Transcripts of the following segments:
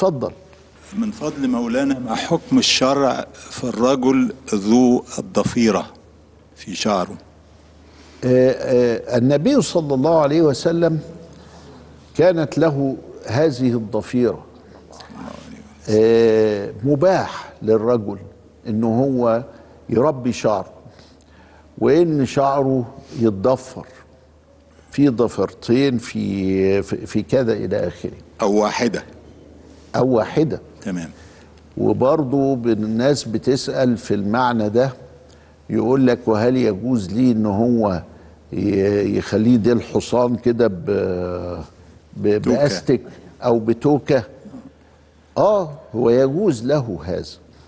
اتفضل من فضل مولانا ما حكم الشرع في الرجل ذو الضفيرة في شعره آه، آه، النبي صلى الله عليه وسلم كانت له هذه الضفيرة آه، مباح للرجل انه هو يربي شعره وان شعره يتضفر في ضفرتين في في في كذا الى اخره أو واحدة او واحده تمام وبرضه الناس بتسأل في المعنى ده يقول لك وهل يجوز ليه ان هو ي- يخليه ديل الحصان كده ب ب- توكة. باستك او بتوكه اه هو يجوز له هذا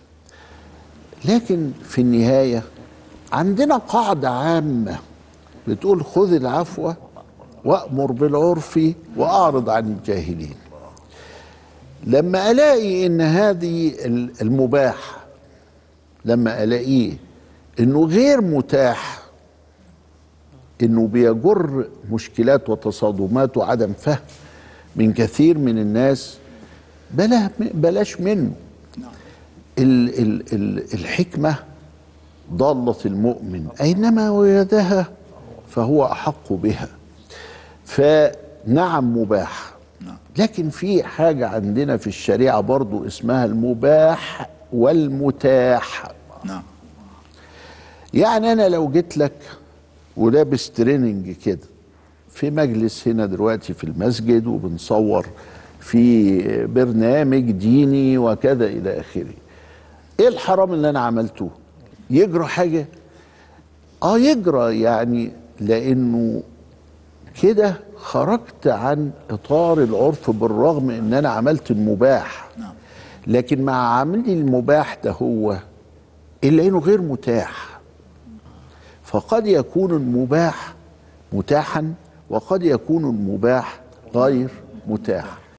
لكن في النهايه عندنا قاعده عامه بتقول خذ العفو وامر بالعرف واعرض عن الجاهلين لما الاقي ان هذه ال- المباح لما الاقيه انه غير متاح انه بيجر مشكلات وتصادمات وعدم فهم من كثير من الناس بلا بلاش منه ال ال ال الحكمه ضاله المؤمن اينما وجدها فهو احق بها فنعم مباح لكن في حاجه عندنا في الشريعه برضو اسمها المباح والمتاح نعم يعني انا لو جيت لك ولابس تريننج كده في مجلس هنا دلوقتي في المسجد وبنصور في برنامج ديني وكذا الى اخره ايه الحرام اللي انا عملته يجرى حاجه اه يجرى يعني لانه كده خرجت عن اطار العرف بالرغم ان انا عملت المباح لكن مع عملي المباح ده هو الا انه غير متاح فقد يكون المباح متاحا وقد يكون المباح غير متاح